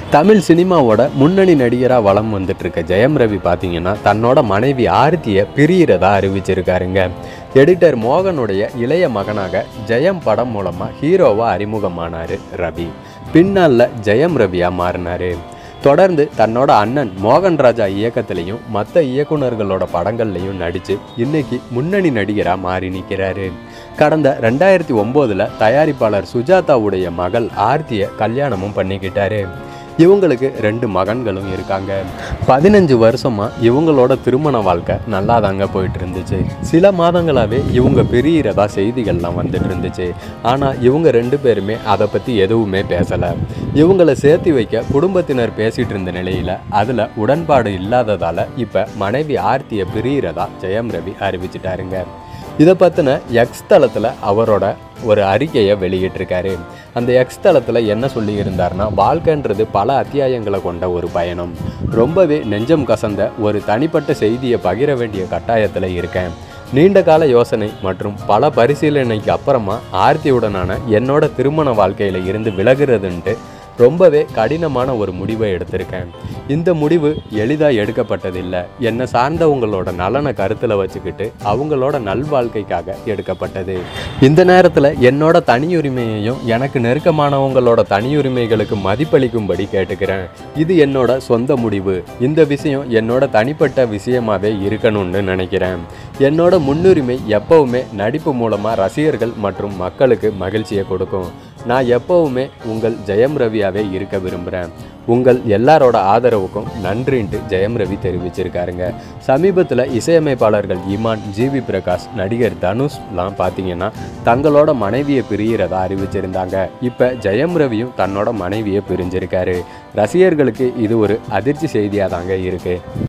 தமிழ் சினிமாவோட முன்னணி நடிகராக வலம் வந்துட்டு இருக்க ஜெயம் ரவி பார்த்தீங்கன்னா தன்னோட மனைவி ஆர்த்தியை பிரியறதா அறிவிச்சிருக்காருங்க எடிட்டர் மோகனுடைய இளைய மகனாக ஜெயம் படம் மூலமாக ஹீரோவாக அறிமுகமானார் ரவி பின்னால ஜெயம் ரவியாக மாறினாரு தொடர்ந்து தன்னோட அண்ணன் மோகன் ராஜா இயக்கத்திலையும் மற்ற இயக்குனர்களோட படங்கள்லையும் நடித்து இன்னைக்கு முன்னணி நடிகராக மாறி நிற்கிறாரு கடந்த ரெண்டாயிரத்தி ஒம்போதில் தயாரிப்பாளர் சுஜாதாவுடைய மகள் ஆர்த்தியை கல்யாணமும் பண்ணிக்கிட்டாரு இவங்களுக்கு ரெண்டு மகன்களும் இருக்காங்க பதினஞ்சு வருஷமா இவங்களோட திருமண வாழ்க்கை நல்லா தாங்க போயிட்டு இருந்துச்சு சில மாதங்களாகவே இவங்க பிரியிறதா செய்திகள்லாம் வந்துட்டு இருந்துச்சு ஆனால் இவங்க ரெண்டு பேருமே அதை பற்றி எதுவுமே பேசலை இவங்களை சேர்த்து வைக்க குடும்பத்தினர் பேசிட்டு இருந்த நிலையில் அதில் உடன்பாடு இல்லாததால் இப்போ மனைவி ஆர்த்தியை பிரியிறதா ஜெயம் ரவி அறிவிச்சிட்டாருங்க இதை பற்றின எக்ஸ் தளத்தில் அவரோட ஒரு அறிக்கையை வெளியிட்டிருக்காரு அந்த எக்ஸ் தளத்தில் என்ன சொல்லியிருந்தாருன்னா வாழ்க்கைன்றது பல அத்தியாயங்களை கொண்ட ஒரு பயணம் ரொம்பவே நெஞ்சம் கசந்த ஒரு தனிப்பட்ட செய்தியை பகிர வேண்டிய கட்டாயத்தில் இருக்கேன் நீண்ட கால யோசனை மற்றும் பல பரிசீலனைக்கு அப்புறமா ஆர்த்தியுடனான என்னோட திருமண வாழ்க்கையில் இருந்து விலகுறதுன்ட்டு ரொம்பவே கடினமான ஒரு முடிவை எடுத்திருக்கேன் இந்த முடிவு எளிதாக எடுக்கப்பட்டதில்லை என்னை சார்ந்தவங்களோட நலனை கருத்தில் வச்சுக்கிட்டு அவங்களோட நல்வாழ்க்கைக்காக எடுக்கப்பட்டது இந்த நேரத்தில் என்னோட தனியுரிமையையும் எனக்கு நெருக்கமானவங்களோட தனியுரிமைகளுக்கு மதிப்பளிக்கும்படி கேட்டுக்கிறேன் இது என்னோட சொந்த முடிவு இந்த விஷயம் என்னோட தனிப்பட்ட விஷயமாவே இருக்கணும்னு நினைக்கிறேன் என்னோட முன்னுரிமை எப்பவுமே நடிப்பு மூலமாக ரசிகர்கள் மற்றும் மக்களுக்கு மகிழ்ச்சியை கொடுக்கும் நான் எப்பவுமே உங்கள் ஜெயம் ரவியாவே இருக்க விரும்புகிறேன் உங்கள் எல்லாரோட ஆதரவுக்கும் நன்றின்ட்டு ஜெயம் ரவி தெரிவிச்சிருக்காருங்க சமீபத்தில் இசையமைப்பாளர்கள் இமான் ஜிவி பிரகாஷ் நடிகர் தனுஷ்லாம் பார்த்தீங்கன்னா தங்களோட மனைவியை பிரியறதா அறிவிச்சிருந்தாங்க இப்போ ஜெயம் ரவியும் தன்னோட மனைவியை பிரிஞ்சிருக்காரு ரசிகர்களுக்கு இது ஒரு அதிர்ச்சி செய்தியாக தாங்க இருக்குது